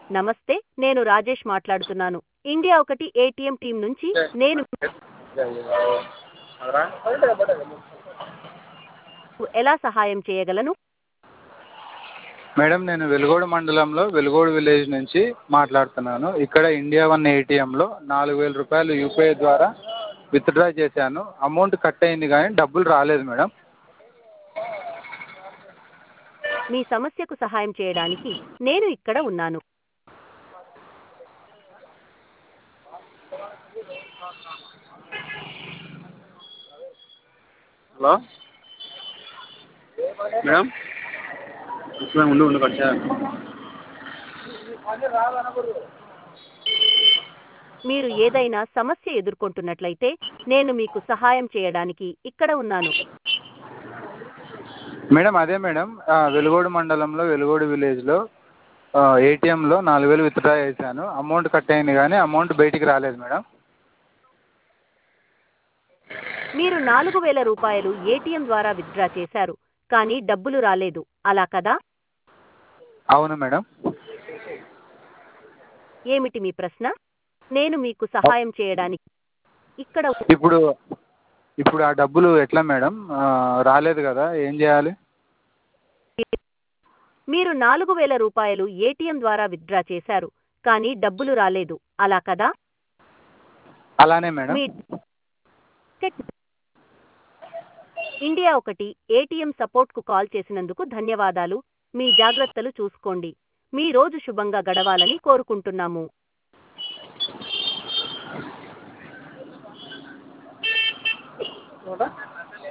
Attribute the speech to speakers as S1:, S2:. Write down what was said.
S1: నమస్తే నేను రాజేష్ మాట్లాడుతున్నాను ఇండియా ఒకటి ఏటీఎం టీం నుంచి నేను ఎలా సహాయం చేయగలను
S2: మేడం నేను వెలుగోడు మండలంలో వెలుగోడు విలేజ్ నుంచి మాట్లాడుతున్నాను ఇక్కడ ఇండియా వన్ ఏటీఎంలో నాలుగు వేల రూపాయలు యూపీఐ ద్వారా విత్డ్రా చేశాను అమౌంట్ కట్ అయింది కానీ డబ్బులు రాలేదు మేడం
S1: మీ సమస్యకు సహాయం చేయడానికి నేను ఇక్కడ ఉన్నాను
S3: హలో మేడం ఇప్పుడే ఉండు ఉండు కట్ చేయాలి
S1: మీరు ఏదైనా సమస్య ఎదుర్కొంటున్నట్లయితే నేను మీకు సహాయం చేయడానికి ఇక్కడ ఉన్నాను
S2: మేడం అదే మేడం ఆ, వెలుగోడు మండలంలో వెలుగోడు విలేజ్లో ఏటీఎంలో నాలుగు వేలు విత్డ్రా చేశాను అమౌంట్ కట్ అయింది కానీ అమౌంట్ బయటికి రాలేదు మేడం
S1: మీరు నాలుగు వేల రూపాయలు ఏటీఎం ద్వారా విత్డ్రా చేశారు కానీ డబ్బులు రాలేదు అలా కదా
S2: అవును మేడం
S1: ఏమిటి మీ ప్రశ్న నేను మీకు సహాయం చేయడానికి ఇక్కడ ఉ-
S2: ఇప్పుడు ఇప్పుడు ఆ డబ్బులు ఎట్లా మేడం ఆ, రాలేదు కదా ఏం చేయాలి
S1: మీరు నాలుగు వేల రూపాయలు ఏటీఎం ద్వారా విత్డ్రా చేశారు కానీ డబ్బులు రాలేదు అలా కదా
S2: అలానే మేడం
S1: మీ టికెట్ ఇండియా ఒకటి ఏటీఎం సపోర్ట్కు కాల్ చేసినందుకు ధన్యవాదాలు మీ జాగ్రత్తలు చూసుకోండి మీ రోజు శుభంగా గడవాలని కోరుకుంటున్నాము
S3: చూడ